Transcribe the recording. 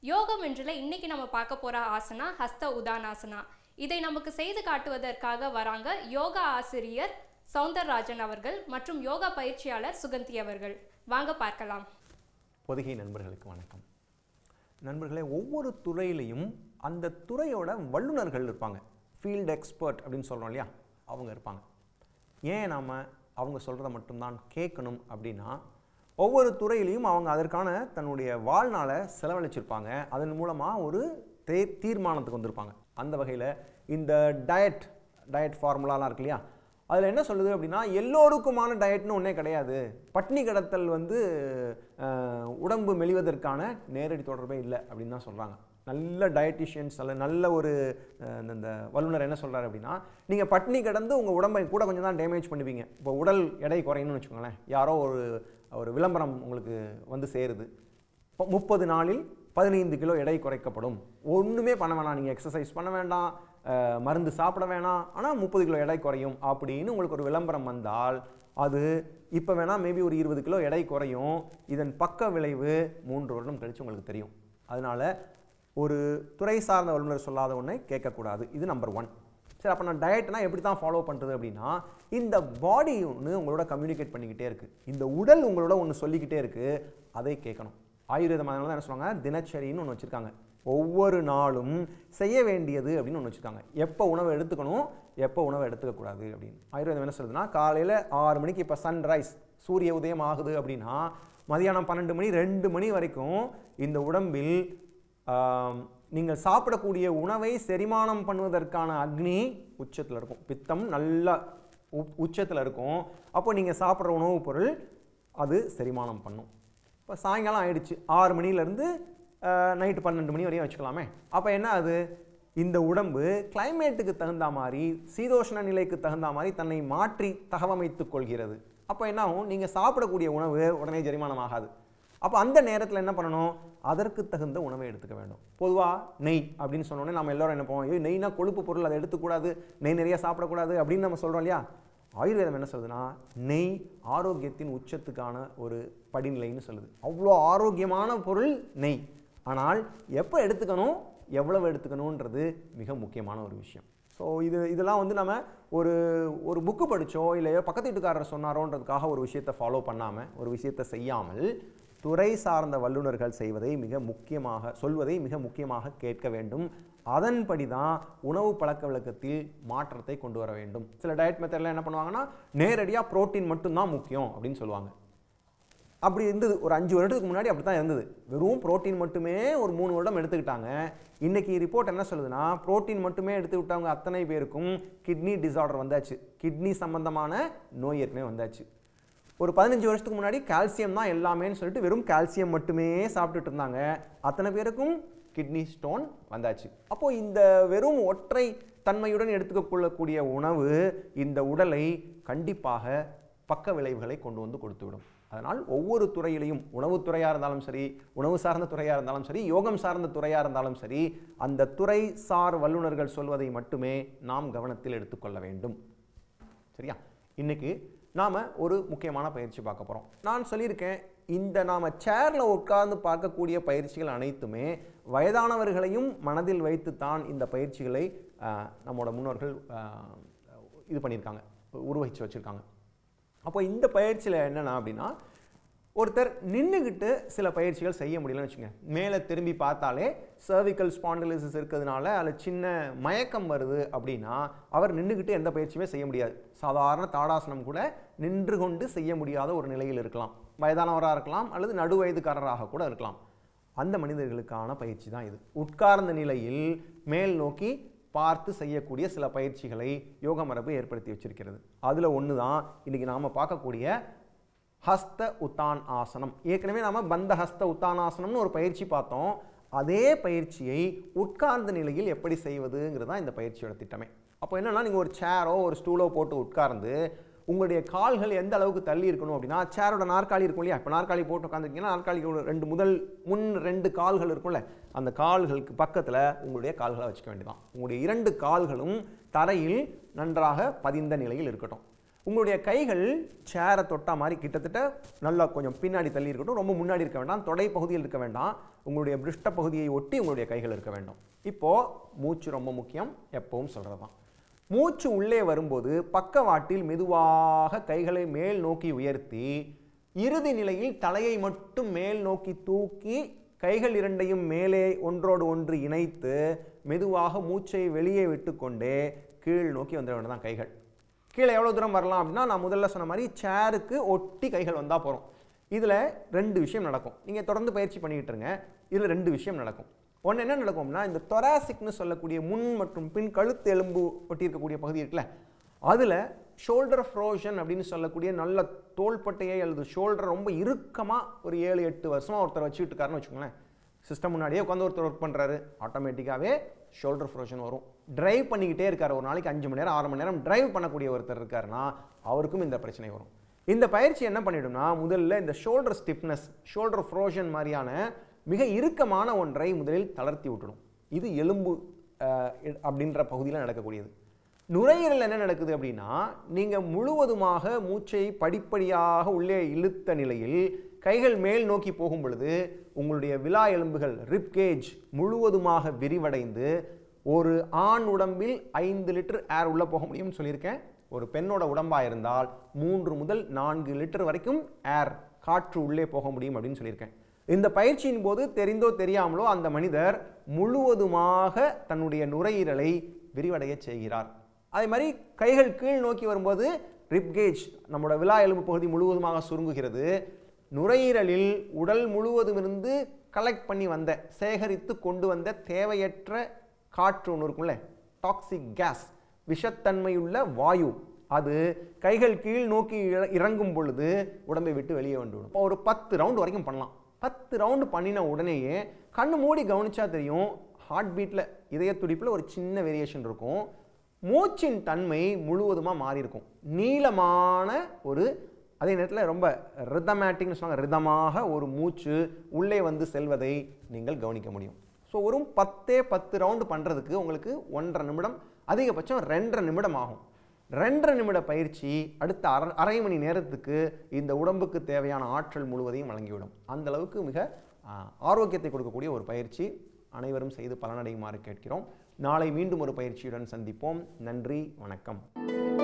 யோகம் என்றில் இன்னைக்கு நம்ம பார்க்க போற ஆசனா ஹஸ்த உதானாசனா இதை நமக்கு செய்து காட்டுவதற்காக வராங்க யோகா ஆசிரியர் சௌந்தரராஜன் அவர்கள் மற்றும் யோகா பயிற்சியாளர் சுகந்தி அவர்கள் வாங்க பார்க்கலாம் பொதிகை நண்பர்களுக்கு வணக்கம் நண்பர்களே ஒவ்வொரு துறையிலையும் அந்த துறையோட வல்லுநர்கள் இருப்பாங்க ஃபீல்டு எக்ஸ்பர்ட் அப்படின்னு சொல்கிறோம் இல்லையா அவங்க இருப்பாங்க ஏன் நாம் அவங்க சொல்கிறத மட்டும்தான் கேட்கணும் அப்படின்னா ஒவ்வொரு துறையிலையும் அவங்க அதற்கான தன்னுடைய வாழ்நாளை செலவழிச்சிருப்பாங்க அதன் மூலமாக ஒரு தே தீர்மானத்துக்கு வந்திருப்பாங்க அந்த வகையில் இந்த டயட் டயட் ஃபார்முலாலாம் இருக்கு இல்லையா அதில் என்ன சொல்லுது அப்படின்னா எல்லோருக்குமான டயட்னு ஒன்றே கிடையாது பட்னி கிடத்தல் வந்து அஹ், உடம்பு மெலிவதற்கான நேரடி தொடர்பே இல்லை அப்படின்னு தான் சொல்கிறாங்க நல்ல டயட்டிஷியன்ஸ் அல்ல நல்ல ஒரு அஹ், இந்த- இந்த வல்லுநர் என்ன சொல்கிறாரு அப்படின்னா நீங்கள் பட்னி கிடந்து உங்கள் உடம்பை கூட கொஞ்சம் தான் டேமேஜ் பண்ணுவீங்க இப்போ உடல் எடை குறையணும்னு வச்சுக்கோங்களேன் யாரோ ஒரு ஒரு விளம்பரம் உங்களுக்கு வந்து சேருது இப்போ முப்பது நாளில் பதினைந்து கிலோ எடை குறைக்கப்படும் ஒன்றுமே பண்ண வேணாம் நீங்கள் எக்ஸசைஸ் பண்ண வேண்டாம் அஹ், மருந்து சாப்பிட வேணாம் ஆனால் முப்பது கிலோ எடை குறையும் அப்படின்னு உங்களுக்கு ஒரு விளம்பரம் வந்தால் அது இப்போ வேணால் மேபி ஒரு இருபது கிலோ எடை குறையும் இதன் பக்க விளைவு மூன்று வருடம் கழித்து உங்களுக்கு தெரியும் அதனால் ஒரு துறை சார்ந்த வல்லுநர் சொல்லாத ஒன்றை கேட்கக்கூடாது இது நம்பர் ஒன் சரி அப்போ நான் டயட்னா எப்படி தான் ஃபாலோ பண்ணுறது அப்படின்னா இந்த பாடி ஒன்று உங்களோட கம்யூனிகேட் பண்ணிக்கிட்டே இருக்குது இந்த உடல் உங்களோட ஒன்று சொல்லிக்கிட்டே இருக்குது அதை கேட்கணும் ஆயுர்வேத மதங்கள் என்ன சொல்லுவாங்க தினச்சரின்னு ஒன்று வச்சுருக்காங்க ஒவ்வொரு நாளும் செய்ய வேண்டியது அப்படின்னு ஒன்று வச்சுருக்காங்க எப்போ உணவை எடுத்துக்கணும் எப்போ உணவை எடுத்துக்கக்கூடாது அப்படின்னு ஆயுர்வேதம் என்ன சொல்லுதுன்னா காலையில் ஆறு மணிக்கு இப்போ சன்ரைஸ் சூரிய உதயம் ஆகுது அப்படின்னா மதியானம் பன்னெண்டு மணி ரெண்டு மணி வரைக்கும் இந்த உடம்பில் ஆம், நீங்கள் சாப்பிடக்கூடிய உணவை செரிமானம் பண்ணுவதற்கான அக்னி உச்சத்தில் இருக்கும் பித்தம் நல்லா உச்சத்தில் இருக்கும் அப்போ நீங்கள் சாப்பிட்ற உணவுப் பொருள் அது செரிமானம் பண்ணும் இப்போ சாயங்காலம் ஆயிடுச்சு ஆறு மணிலேருந்து நைட்டு பன்னெண்டு மணி வரையும் வச்சுக்கலாமே அப்போ என்ன அது இந்த உடம்பு கிளைமேட்டுக்கு தகுந்த மாதிரி சீதோஷ்ண நிலைக்கு தகுந்த மாதிரி தன்னை மாற்றி தகவமைத்துக் கொள்கிறது அப்போ என்ன ஆகும் நீங்கள் சாப்பிடக்கூடிய உணவு உடனே செரிமானம் ஆகாது அப்போ அந்த நேரத்தில் என்ன பண்ணணும் அதற்கு தகுந்த உணவை எடுத்துக்க வேண்டும் பொதுவாக நெய் அப்படின்னு சொன்னோடனே நம்ம எல்லாரும் என்ன பண்ணுவோம் ஐயோ நெய்னா கொழுப்பு பொருள் அதை எடுத்துக்கூடாது நெய் நிறைய சாப்பிடக்கூடாது அப்படின்னு நம்ம சொல்கிறோம் இல்லையா ஆயுர்வேதம் என்ன சொல்லுதுன்னா நெய் ஆரோக்கியத்தின் உச்சத்துக்கான ஒரு படிநிலைன்னு சொல்லுது அவ்வளோ ஆரோக்கியமான பொருள் நெய் ஆனால் எப்போ எடுத்துக்கணும் எவ்வளவு எடுத்துக்கணுன்றது மிக முக்கியமான ஒரு விஷயம் ஸோ இது இதெல்லாம் வந்து நம்ம ஒரு ஒரு புக்கு படித்தோ இல்லை பக்கத்து வீட்டுக்காரர் சொன்னாரோன்றதுக்காக ஒரு விஷயத்தை ஃபாலோ பண்ணாமல் ஒரு விஷயத்தை செய்யாமல் துறை சார்ந்த வல்லுநர்கள் செய்வதை மிக முக்கியமாக சொல்வதை மிக முக்கியமாக கேட்க வேண்டும் அதன்படி தான் உணவு பழக்க வழக்கத்தில் மாற்றத்தை கொண்டு வர வேண்டும் சில டயட் மெத்தடில் என்ன பண்ணுவாங்கன்னா நேரடியாக புரோட்டீன் மட்டும்தான் முக்கியம் அப்படின்னு சொல்லுவாங்க அப்படி இருந்தது ஒரு அஞ்சு வருடத்துக்கு முன்னாடி அப்படி தான் இருந்தது வெறும் புரோட்டீன் மட்டுமே ஒரு மூணு வருடம் எடுத்துக்கிட்டாங்க இன்னைக்கு ரிப்போர்ட் என்ன சொல்லுதுன்னா புரோட்டீன் மட்டுமே எடுத்துக்கிட்டவங்க அத்தனை பேருக்கும் கிட்னி டிசார்டர் வந்தாச்சு கிட்னி சம்பந்தமான நோய் ஏற்கனவே வந்தாச்சு ஒரு பதினஞ்சு வருஷத்துக்கு முன்னாடி கால்சியம் தான் எல்லாமேன்னு சொல்லிட்டு வெறும் கால்சியம் மட்டுமே சாப்பிட்டுட்டு இருந்தாங்க அத்தனை பேருக்கும் கிட்னி ஸ்டோன் வந்தாச்சு அப்போ இந்த வெறும் ஒற்றை தன்மையுடன் எடுத்துக்கொள்ளக்கூடிய உணவு இந்த உடலை கண்டிப்பாக பக்க விளைவுகளை கொண்டு வந்து கொடுத்துவிடும் அதனால் ஒவ்வொரு துறையிலையும் உணவுத்துறையாக இருந்தாலும் சரி உணவு சார்ந்த துறையாக இருந்தாலும் சரி யோகம் சார்ந்த துறையாக இருந்தாலும் சரி அந்த துறை சார் வல்லுநர்கள் சொல்வதை மட்டுமே நாம் கவனத்தில் எடுத்துக்கொள்ள வேண்டும் சரியா இன்னைக்கு நாம் ஒரு முக்கியமான பயிற்சி பார்க்க போகிறோம் நான் சொல்லியிருக்கேன் இந்த நாம் சேரில் உட்கார்ந்து பார்க்கக்கூடிய பயிற்சிகள் அனைத்துமே வயதானவர்களையும் மனதில் வைத்துத்தான் இந்த பயிற்சிகளை ஆஹ், நம்மோட முன்னோர்கள் ஆஹ், இது பண்ணியிருக்காங்க உருவகிச்சு வச்சுருக்காங்க அப்போ இந்த பயிற்சியில் என்னென்னா அப்படின்னா ஒருத்தர் நின்றுக்கிட்டு சில பயிற்சிகள் செய்ய முடியலன்னு வச்சுங்க மேலே திரும்பி பார்த்தாலே சர்விக்கல் ஸ்பாண்டலிசிஸ் இருக்கிறதுனால அதில் சின்ன மயக்கம் வருது அப்படின்னா அவர் நின்றுக்கிட்டு எந்த பயிற்சியுமே செய்ய முடியாது சாதாரண தாடாசனம் கூட நின்று கொண்டு செய்ய முடியாத ஒரு நிலையில் இருக்கலாம் வயதானவராக இருக்கலாம் அல்லது நடு வயதுக்காரராக கூட இருக்கலாம் அந்த மனிதர்களுக்கான பயிற்சி தான் இது உட்கார்ந்த நிலையில் மேல் நோக்கி பார்த்து செய்யக்கூடிய சில பயிற்சிகளை யோக மரபு ஏற்படுத்தி வச்சிருக்கிறது அதில் ஒன்று தான் இன்றைக்கி நாம் பார்க்கக்கூடிய ஹஸ்த உத்தான் ஆசனம் ஏற்கனவே நாம பந்த ஹஸ்த உத்தானாசனம்னு ஒரு பயிற்சி பார்த்தோம் அதே பயிற்சியை உட்கார்ந்த நிலையில் எப்படி செய்வதுங்கிறது தான் இந்த பயிற்சியோட திட்டமே அப்போ என்னன்னா நீங்கள் ஒரு சேரோ ஒரு ஸ்டூலோ போட்டு உட்கார்ந்து உங்களுடைய கால்கள் எந்த அளவுக்கு தள்ளி இருக்கணும் அப்படின்னா சேரோட நாற்காலி இருக்கும் இல்லையா இப்போ நாற்காலி போட்டு உட்காந்துருக்கீங்கன்னா நாற்காலிக்கு ரெண்டு முதல் முன் ரெண்டு கால்கள் இருக்கும்ல அந்த கால்களுக்கு பக்கத்தில் உங்களுடைய கால்களை வச்சுக்க வேண்டியதான் உங்களுடைய இரண்டு கால்களும் தரையில் நன்றாக பதிந்த நிலையில் இருக்கட்டும் உங்களுடைய கைகள் சேரை தொட்டா மாதிரி கிட்டத்தட்ட நல்லா கொஞ்சம் பின்னாடி தள்ளி இருக்கட்டும் ரொம்ப முன்னாடி இருக்க வேண்டாம் தொடை பகுதியில் இருக்க வேண்டாம் உங்களுடைய பிருஷ்ட பகுதியை ஒட்டி உங்களுடைய கைகள் இருக்க வேண்டும் இப்போது மூச்சு ரொம்ப முக்கியம் எப்பவும் சொல்கிறது தான் மூச்சு உள்ளே வரும்போது பக்கவாட்டில் மெதுவாக கைகளை மேல் நோக்கி உயர்த்தி இறுதி நிலையில் தலையை மட்டும் மேல் நோக்கி தூக்கி கைகள் இரண்டையும் மேலே ஒன்றோடு ஒன்று இணைத்து மெதுவாக மூச்சை வெளியே விட்டுக்கொண்டே கீழ் நோக்கி வந்துட வேண்டியதான் கைகள் கீழே எவ்வளோ தூரம் வரலாம் அப்படின்னா நான் முதல்ல சொன்ன மாதிரி சேருக்கு ஒட்டி கைகள் வந்தால் போகிறோம் இதில் ரெண்டு விஷயம் நடக்கும் நீங்கள் தொடர்ந்து பயிற்சி பண்ணிக்கிட்டு இருங்க இதில் ரெண்டு விஷயம் நடக்கும் ஒன்று என்ன நடக்கும்னா இந்த தொராசிக்னு சொல்லக்கூடிய முன் மற்றும் பின் கழுத்து எலும்பு ஒட்டி இருக்கக்கூடிய பகுதி இருக்குல்ல அதில் ஷோல்டர் ஃப்ரோஷன் அப்படின்னு சொல்லக்கூடிய நல்ல தோள்பட்டையை அல்லது ஷோல்டர் ரொம்ப இறுக்கமாக ஒரு ஏழு எட்டு வருஷமாக ஒருத்தர் வச்சுக்கிட்டு இருக்காருன்னு வச்சுக்கோங்களேன் சிஸ்டம் முன்னாடியே உட்காந்து ஒருத்தர் ஒர்க் பண்ணுறாரு ஆட்டோமேட்டிக்காகவே ஷோல்டர் ஃப்ரோஷன் வரும் டிரைவ் பண்ணிக்கிட்டே இருக்கார் ஒரு நாளைக்கு அஞ்சு மணி நேரம் ஆறு மணி நேரம் டிரைவ் பண்ணக்கூடிய ஒருத்தர் இருக்காருன்னா அவருக்கும் இந்த பிரச்சனை வரும் இந்த பயிற்சி என்ன பண்ணிடும்னா முதல்ல இந்த ஷோல்டர் ஸ்டிஃப்னஸ் ஷோல்டர் ஃப்ரோஷன் மாதிரியான மிக இறுக்கமான ஒன்றை முதலில் தளர்த்தி விட்டுடும் இது எலும்பு அஹ், அப்படின்ற பகுதியில் நடக்கக்கூடியது நுரையீரல் என்ன நடக்குது அப்படின்னா நீங்கள் முழுவதுமாக மூச்சை படிப்படியாக உள்ளே இழுத்த நிலையில் கைகள் மேல் நோக்கி போகும் பொழுது உங்களுடைய விலா எலும்புகள் ரிப்கேஜ் முழுவதுமாக விரிவடைந்து ஒரு ஆண் உடம்பில் ஐந்து லிட்டர் ஏர் உள்ளே போக முடியும்னு சொல்லியிருக்கேன் ஒரு பெண்ணோட உடம்பாக இருந்தால் மூன்று முதல் நான்கு லிட்டர் வரைக்கும் ஏர் காற்று உள்ளே போக முடியும் அப்படின்னு சொல்லியிருக்கேன் இந்த பயிற்சியின் போது தெரிந்தோ தெரியாமலோ அந்த மனிதர் முழுவதுமாக தன்னுடைய நுரையீரலை விரிவடையச் செய்கிறார் அதே மாதிரி கைகள் கீழ் நோக்கி வரும்போது ரிப்கேஜ் நம்மளோட விலா எலும்பு பகுதி முழுவதுமாக சுருங்குகிறது நுரையீரலில் உடல் முழுவதும் இருந்து கலெக்ட் பண்ணி வந்த சேகரித்து கொண்டு வந்த தேவையற்ற காற்று ஒன்று இருக்கும்ல டாக்ஸிக் கேஸ் விஷத்தன்மையுள்ள வாயு அது கைகள் கீழ் நோக்கி இற- இறங்கும் பொழுது உடம்பை விட்டு வெளியே வந்துவிடும் இப்போ ஒரு பத்து ரவுண்டு வரைக்கும் பண்ணலாம் பத்து ரவுண்டு பண்ணின உடனேயே கண்ணு மூடி கவனிச்சா தெரியும் ஹார்ட் பீட்டில் இதய துடிப்பில் ஒரு சின்ன வேரியேஷன் இருக்கும் மூச்சின் தன்மை முழுவதுமாக மாறி இருக்கும் நீளமான ஒரு அதே நேரத்தில் ரொம்ப ரிதமேட்டிக்னு சொல்லுவாங்க ரிதமாக ஒரு மூச்சு உள்ளே வந்து செல்வதை நீங்கள் கவனிக்க முடியும் ஸோ ஒரு பத்தே பத்து ரவுண்டு பண்ணுறதுக்கு உங்களுக்கு ஒன்றரை நிமிடம் அதிகபட்சம் ரெண்டரை நிமிடம் ஆகும் ரெண்டரை நிமிட பயிற்சி அடுத்த அரை அரை மணி நேரத்துக்கு இந்த உடம்புக்கு தேவையான ஆற்றல் முழுவதையும் வழங்கிவிடும் அந்த அளவுக்கு மிக ஆ, ஆரோக்கியத்தை கொடுக்கக்கூடிய ஒரு பயிற்சி அனைவரும் செய்து பலனடையுமாறு கேட்கிறோம் நாளை மீண்டும் ஒரு பயிற்சியுடன் சந்திப்போம் நன்றி வணக்கம்